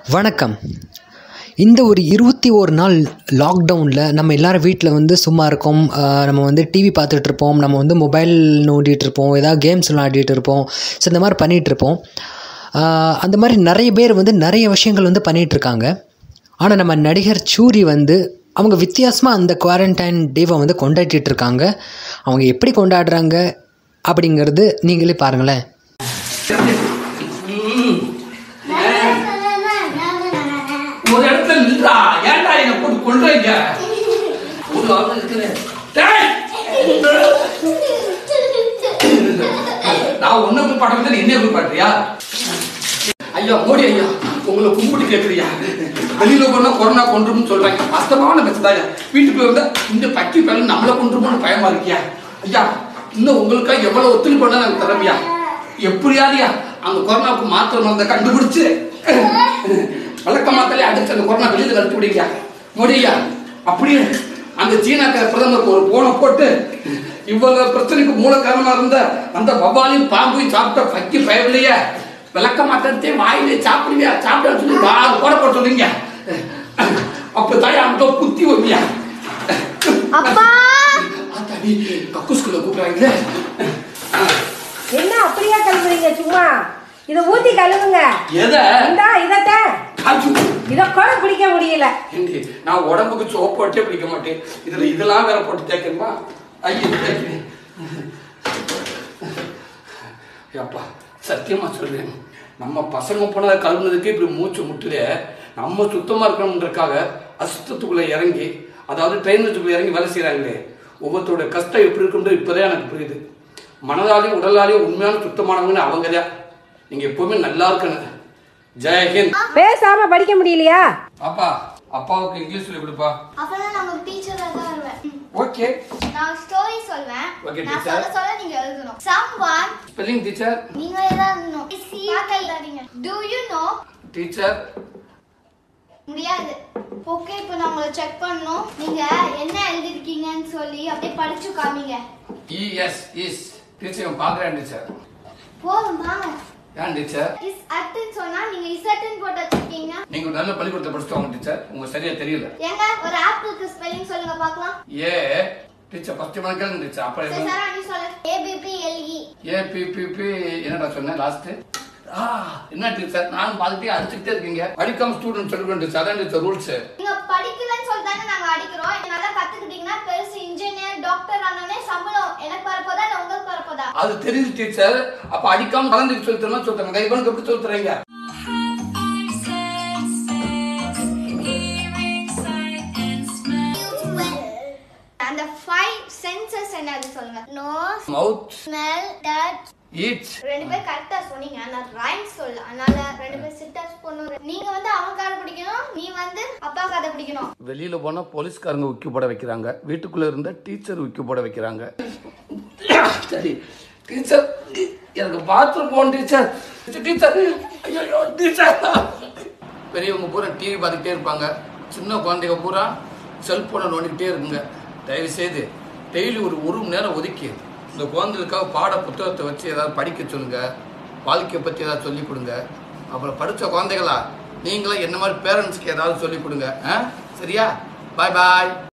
வணக்கம் இந்த ஒரு இருபத்தி ஒரு நாள் லாக்டவுனில் நம்ம எல்லாரும் வீட்டில் வந்து சும்மா இருக்கோம் ஆஹ் நம்ம வந்து டிவி பார்த்துட்டு இருப்போம் நம்ம வந்து மொபைல் நோண்டிட்டு இருப்போம் ஏதாவது கேம்ஸ் விளையாடிட்டு இருப்போம் ஸோ இந்த மாதிரி பண்ணிகிட்டு இருப்போம் ஆஹ் அந்த மாதிரி நிறைய பேர் வந்து நிறைய விஷயங்கள் வந்து பண்ணிகிட்டு இருக்காங்க ஆனால் நம்ம நடிகர் சூரி வந்து அவங்க வித்தியாசமாக அந்த குவாரண்டைன் டேவை வந்து கொண்டாடிட்டு இருக்காங்க அவங்க எப்படி கொண்டாடுறாங்க அப்படிங்கிறது நீங்களே பாருங்களேன் ஒரு இடத்துல நின்றா ஏன்டா என்ன போட்டு கொள்றீங்க ஒரு ஆள் இருக்குது டேய்! நான் உன்னை போய் பாடுறது என்ன போய் பாடுறியா ஐயா மோடி ஐயா உங்களை கும்பிட்டு கேட்குறியா வெளியில போனா கொரோனா கொண்டுரும்னு சொல்றாங்க வாஸ்தவமான பேசுதாயா வீட்டுக்குள்ள வந்தா இந்த பக்கி பையன் நம்மளை கொண்டுருமோன்னு பயமா இருக்கியா ஐயா இன்னும் உங்களுக்கா எவ்வளவு ஒத்துழைப்பு பண்ணா நாங்க தரமியா எப்படியாதியா அந்த கொரோனாவுக்கு மாத்திரை மருந்தை கண்டுபிடிச்சு வழக்க மாத்திரையே அடிச்சு அந்த கொரோனா வெளியில கழிச்சு விடுங்க மோடி ஐயா அப்படியே அந்த சீனாக்கார பிரதமருக்கு ஒரு போனை போட்டு இவ்வளவு பிரச்சனைக்கு மூல காரணமா இருந்த அந்த வவ்வாலையும் பாம்பையும் சாப்பிட்ட பக்கி பயவில்லையே விளக்க மாட்டே வாயிலே சாப்பிடுவியா சாப்பிட சொல்லி நாலு போட போட சொல்லுங்க அப்ப தாய் அந்த குத்தி வைப்பியா அப்பா ஆத்தாடி கக்குஸ்குள்ள கூப்பிடுறாங்களே என்ன அப்படியே கழுவுறீங்க சும்மா இத ஊத்தி கழுவுங்க எதை இந்தா இதத்தான் காய்ச்சு இத கூட பிடிக்க முடியல ஏண்டி, நான் உடம்புக்கு சோப்பு போட்டே பிடிக்க மாட்டேன் இதுல இதெல்லாம் வேற போட்டு தேய்க்கணுமா ஐயோ தேய்க்கிறேன் அப்பா சத்தியமா சொல்றேன் நம்ம பசங்க போனதை கழுவுனதுக்கு இப்படி மூச்சு முட்டுதே நம்ம சுத்தமா இருக்கணுன்றக்காக அசுத்தத்துக்குள்ள இறங்கி அதாவது ட்ரெயினுக்குள்ள இறங்கி வேலை செய்யறாங்களே ஒவ்வொருத்தரோட கஷ்டம் எப்படி இருக்குன்றது இப்போதான் எனக்கு புரியுது மனதாலையும் உடலாலையும் உண்மையான சுத்தமானவங்கன்னு அவங்க தான் நீங்க எப்பவுமே நல்லா இருக்கணும் ஜெயஹிந்த் பேசாம படிக்க முடியலையா அப்பா அப்பாவுக்கு இங்கிலீஷ் சொல்லி கொடுப்பா அப்பதான் நான் உங்களுக்கு டீச்சரா தான் வருவேன் ஓகே நான் ஸ்டோரி சொல்வேன் Okay, நான் teacher. சொல்ல சொல்ல நீங்க எழுதணும் someone ஸ்பெல்லிங் டீச்சர் நீங்களே தான் எழுதணும் பார்க்க எழுதாதீங்க do you know டீச்சர் முடியாது ஓகே இப்போ நான் உங்களை செக் பண்ணணும் நீங்க என்ன எழுதிருக்கீங்கன்னு சொல்லி அப்படியே படிச்சு காமிங்க இஎஸ் இஸ் டீச்சர் பார்க்குறேன் டீச்சர் போதும் வாங்க ஏன் டீச்சர் இஸ் அட்டுன்னு சொன்னா நீங்க இசட்டுன்னு போட்டு வச்சிருக்கீங்க நீங்க ஒரு நல்ல பள்ளிக்கூடத்தை படிச்சுட்டு டீச்சர் உங்க சரியா தெரியல ஏங்க ஒரு ஆப்பிளுக்கு ஸ்பெல்லிங் சொல்லுங்க பார்க்கலாம் ஏ டீச்சர் ஃபர்ஸ்ட் மணி கேளுங்க டீச்சர் அப்புறம் சரி என்ன சாரா நீ சொல்லு A P P L E A P P P என்னடா சொன்னேன் லாஸ்ட் ஆ என்ன டீச்சர் நானும் பார்த்துட்டே அடிச்சுக்கிட்டே இருக்கீங்க படிக்காம ஸ்டூடெண்ட் சொல்லுவேன் டீச்சர் அதான் டீச்சர் ரூல்ஸ் நீங்க படிக்கலன்னு சொல்லி தானே நாங்க அடிக்கிறோம் நீங்க நல்லா கத்துக்கிட்டீங்கன்னா பெருசு இன்ஜினியர் டாக்டர் ஆனோடனே சம்பளம் எனக்கு வரப்போதா இல்ல உங்களுக்கு வரப்போதா அது தெரியுது டீச்சர் அப்ப அடிக்காம கலந்துக்கு சொல்லி தரணும் சொல்றாங்க கைபனுக்கு எப்படி சொல்லி தரீங்க அந்த ஃபைவ் சென்சஸ் என்னது சொல்லுங்க nose mouth smell touch each ரெண்டு பேர் கரெக்டா சொன்னீங்க நான் ரைம் சொல்ல அதனால ரெண்டு பேர் சிட்டர்ஸ் பொண்ணு நீங்க வந்து அவன் காதை பிடிக்கணும் நீ வந்து அப்பா காதை பிடிக்கணும் வெளியில போனா போலீஸ்காரங்க உக்கி போட வைக்கிறாங்க வீட்டுக்குள்ள இருந்த டீச்சர் உக்கி போட வைக்கிறாங்க சரி டீச்சர் எனக்கு பாத்ரூம் போகணும் டீச்சர் டீச்சர் ஐயோ டீச்சர் பெரியவங்க பூரா டிவி பார்த்துக்கிட்டே இருப்பாங்க சின்ன குழந்தைங்க பூரா செல்போனை நோண்டிக்கிட்டே இருக்குங்க தயவு செய்து டெய்லி ஒரு ஒரு மணி நேரம் ஒதுக்கி இந்த குழந்தைகளுக்காக பாட புத்தகத்தை வச்சு ஏதாவது படிக்க சொல்லுங்க வாழ்க்கையை பற்றி ஏதாவது சொல்லிக் கொடுங்க அப்புறம் படித்த குழந்தைகளா நீங்களும் என்ன மாதிரி பேரண்ட்ஸ்க்கு ஏதாவது சொல்லிக் கொடுங்க ஆ? சரியா பாய் பாய்